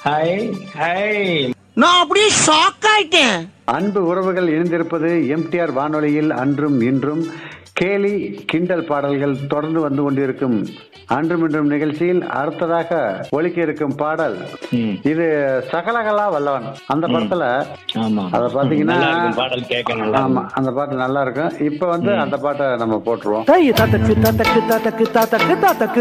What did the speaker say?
Hi hi நான் அப்படியே shock ஆயிட்டேன் அன்பு உறவுகள் இணைந்திருப்பது எம்டிஆர் வானொலியில் அன்றும் இன்றும் கேலி கிண்டல் பாடல்கள் தொடர்ந்து வந்து கொண்டிருக்கும் அன்றும் இன்றும் நிகழ்ச்சியில் அடுத்ததாக ஒலிக்க இருக்கும் பாடல் ம். இது சகலகலா வல்லவன் அந்த படத்துல ஆமா அத பாத்தீங்கன்னா நல்லா இருக்கும் பாடல் கேட்க நல்லா ஆமா அந்த பாட்டு நல்லா இருக்கும் இப்ப வந்து அந்த பாட்டை நம்ம போட்டுருவோம் தாய் தாத்தக்கு தாத்தக்கு தாத்தக்கு தாத்தக்கு தாத்தக்கு